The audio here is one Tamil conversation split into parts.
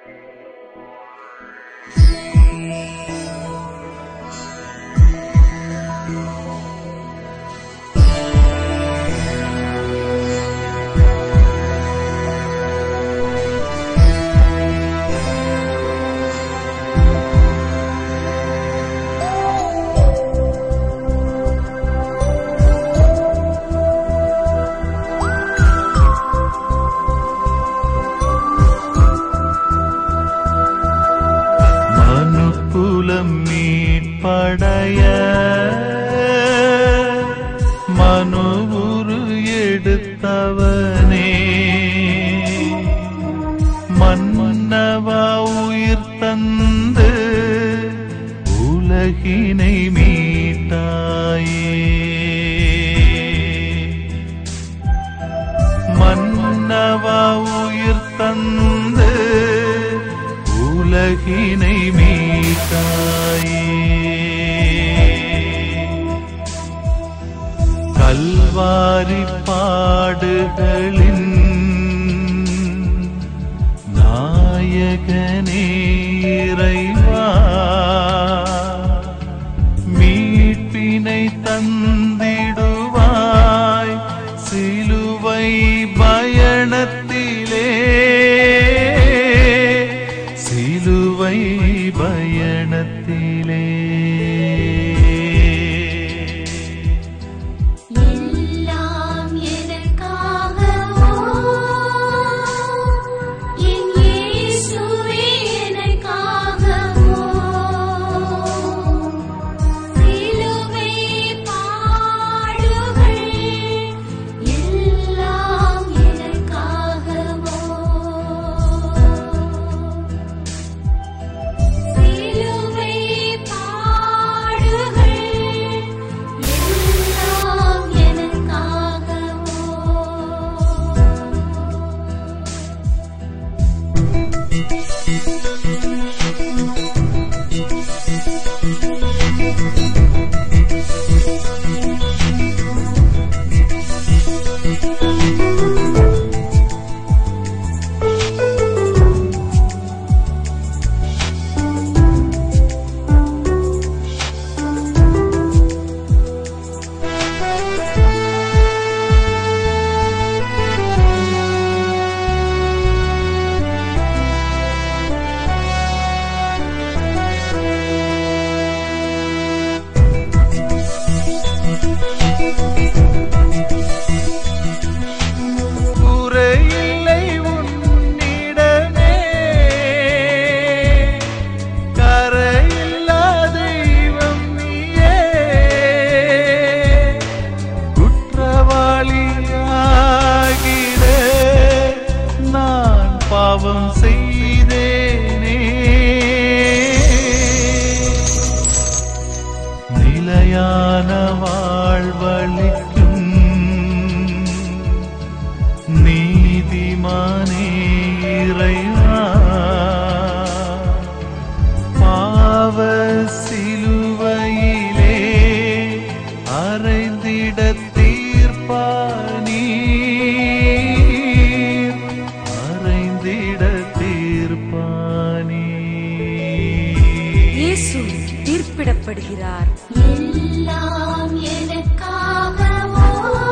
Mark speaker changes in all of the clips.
Speaker 1: மனுக்குலம் மீட்படைய மனுவுரு எடுத்தவனே மன்னவா உயிர் தந்து உலகினை மீட்டாயே மன்னவா உயிர் தந்து உலகினை மீட்டாயே கல்வாரி பாடுகளின் நாயகனே இறைவா மீட்பினை தந்திடுவாய் சிலுவை பயணத்திலே சிலுவை பயணத்திலே
Speaker 2: எல்லாம் எனக்காகவோ என் இயேசுவே எனக்காகவோ சிலுவை பாடுகள் எல்லாம் எனக்காகவோ சிலுவை பாடுகள் எல்லாம் எனக்காகவோ
Speaker 1: குறையில்லை உன்னிடமே கரையில்லா தெய்வம் நீயே குற்றவாளியாகிட நான் பாவம் செய்தேனே நிலையான வாழ்வழிக்கும் நீதிமானே இறைவா பாவ சிலுவையிலே அறைந்திட தீர்ப்பானீர் அறைந்திட தீர்ப்பானீர்
Speaker 3: இயேசு தீர்ப்பிடப்படுகிறார்
Speaker 2: எல்லாம் எனக்காகவோ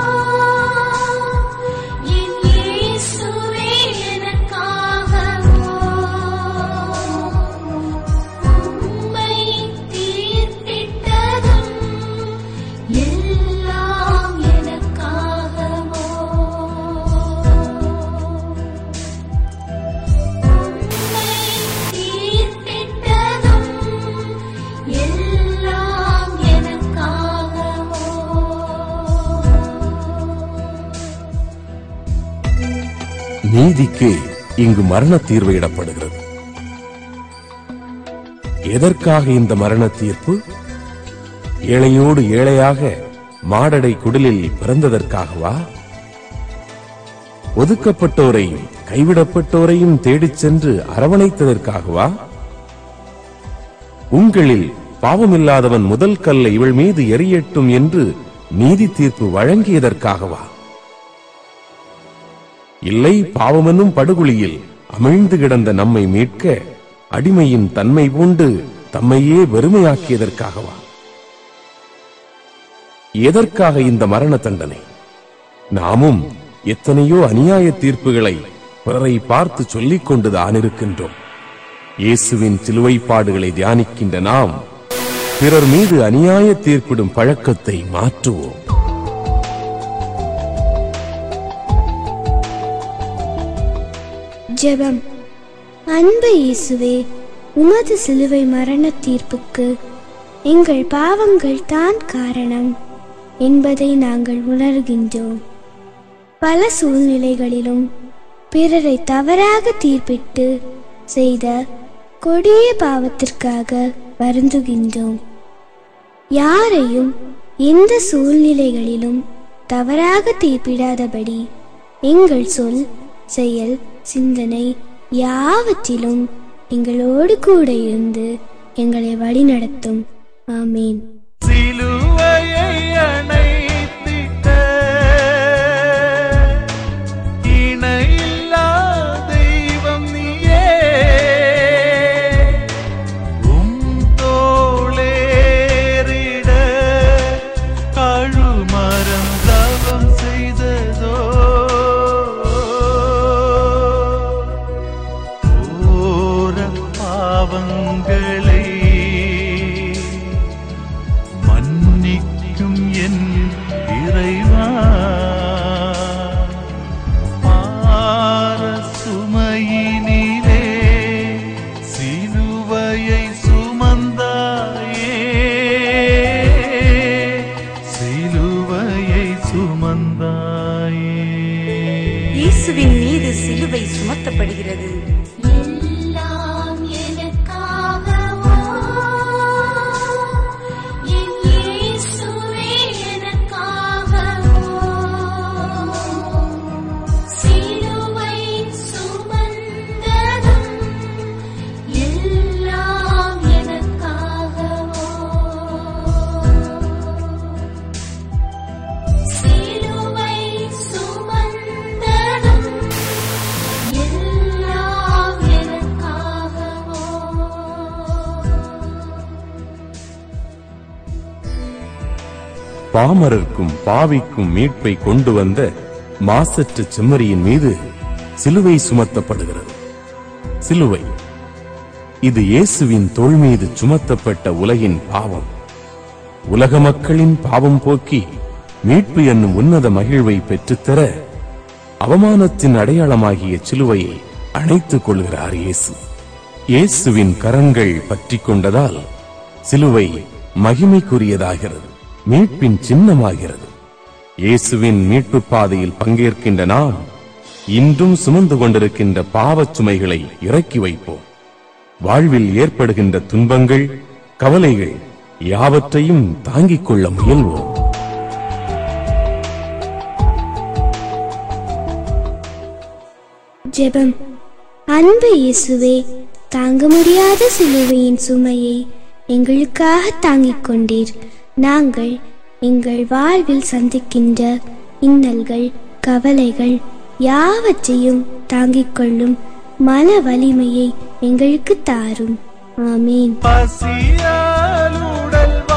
Speaker 2: என் இயேசுவே எனக்காகவோ உம்மை தீர்த்திட்டதும் எல்லாம் எனக்காகவோ உம்மை தீர்த்திட்டதும் எல்லாம் எனக்காகவோ
Speaker 4: நீதிக்கு இங்கு மரண தீர்வு இடப்படுகிறது எதற்காக இந்த மரண தீர்ப்பு ஏழையோடு ஏழையாக மாடடை குடிலில் பிறந்ததற்காகவா ஒதுக்கப்பட்டோரையும் கைவிடப்பட்டோரையும் தேடிச் சென்று அரவணைத்ததற்காகவா உங்களில் பாவமில்லாதவன் முதல் கல்லை இவள் மீது எரியட்டும் என்று நீதி தீர்ப்பு வழங்கியதற்காகவா இல்லை பாவமென்னும் படுகுழியில் அமிழ்ந்து கிடந்த நம்மை மீட்க அடிமையின் தன்மை பூண்டு தம்மையே வெறுமையாக்கியதற்காகவா எதற்காக இந்த மரண தண்டனை நாமும் எத்தனையோ அநியாய தீர்ப்புகளை பிறரை பார்த்து சொல்லிக் கொண்டுதான் இருக்கின்றோம் இயேசுவின் சிலுவைப்பாடுகளை தியானிக்கின்ற நாம் பிறர் மீது அநியாய தீர்ப்பிடும் பழக்கத்தை மாற்றுவோம்
Speaker 5: ஜெபம் அன்பு இயேசுவே உமது சிலுவை மரண தீர்ப்புக்கு எங்கள் பாவங்கள் தான் காரணம் என்பதை நாங்கள் உணர்கின்றோம் பல சூழ்நிலைகளிலும் பிறரை தவறாக தீர்ப்பிட்டு செய்த கொடிய பாவத்திற்காக வருந்துகின்றோம் யாரையும் எந்த சூழ்நிலைகளிலும் தவறாக தீர்ப்பிடாதபடி எங்கள் சொல் செயல் சிந்தனை யாவற்றிலும் எங்களோடு கூட இருந்து எங்களை வழிநடத்தும் ஆமீன்
Speaker 1: சிலுவையை அணைத்திட்ட இணையில்லா தெய்வம் நீயே உம் தோளேறிட கழுமரம் தவம் செய்ததோ ஓர பாவங்களை மன்னிக்கும் என் இறைவா பார சுமையினிலே சிலுவையை சுமந்தாயே சிலுவையை சுமந்தாயே
Speaker 3: இயேசுவின் மீது சிலுவை சுமத்தப்படுகிறது
Speaker 2: எல்லாம் எனக்காகவோ என் இயேசுவே எனக்காகவோ சிலுவை சுமந்ததும் எல்லாம் எனக்காகவோ சிலுவை சுமந்ததும் எல்லாம் எனக்காகவோ
Speaker 4: பாமரர்க்கும் பாவிக்கும் மீட்பை கொண்டு வந்த மாசற்ற செம்மறியின் மீது சிலுவை சுமத்தப்படுகிறது சிலுவை இது இயேசுவின் தோள் மீது சுமத்தப்பட்ட உலகின் பாவம் உலக மக்களின் பாவம் போக்கி மீட்பு என்னும் உன்னத மகிழ்வை பெற்றுத்தர அவமானத்தின் அடையாளமாகிய சிலுவையை அணைத்துக் கொள்கிறார் இயேசு இயேசுவின் கரங்கள் பற்றிக் கொண்டதால் சிலுவை மகிமைக்குரியதாகிறது மீட்பின் சின்னமாகிறது இயேசுவின் மீட்புப் பாதையில் பங்கேற்கின்ற நாம் இன்றும் சுமந்து கொண்டிருக்கின்ற பாவச் சுமைகளை இறக்கி வைப்போம் வாழ்வில் ஏற்படுகின்ற துன்பங்கள் கவலைகள் யாவற்றையும் தாங்கிக் கொள்ள முயல்வோம்
Speaker 5: ஜெபம் அன்பு இயேசுவே தாங்க முடியாத சிலுவையின் சுமையை எங்களுக்காக தாங்கிக் கொண்டீர் நாங்கள் எங்கள் வாழ்வில் சந்திக்கின்ற இன்னல்கள் கவலைகள் யாவற்றையும் தாங்கிக் கொள்ளும் மன வலிமையை எங்களுக்கு தாரும் ஆமீன்
Speaker 1: பசியால் உடல்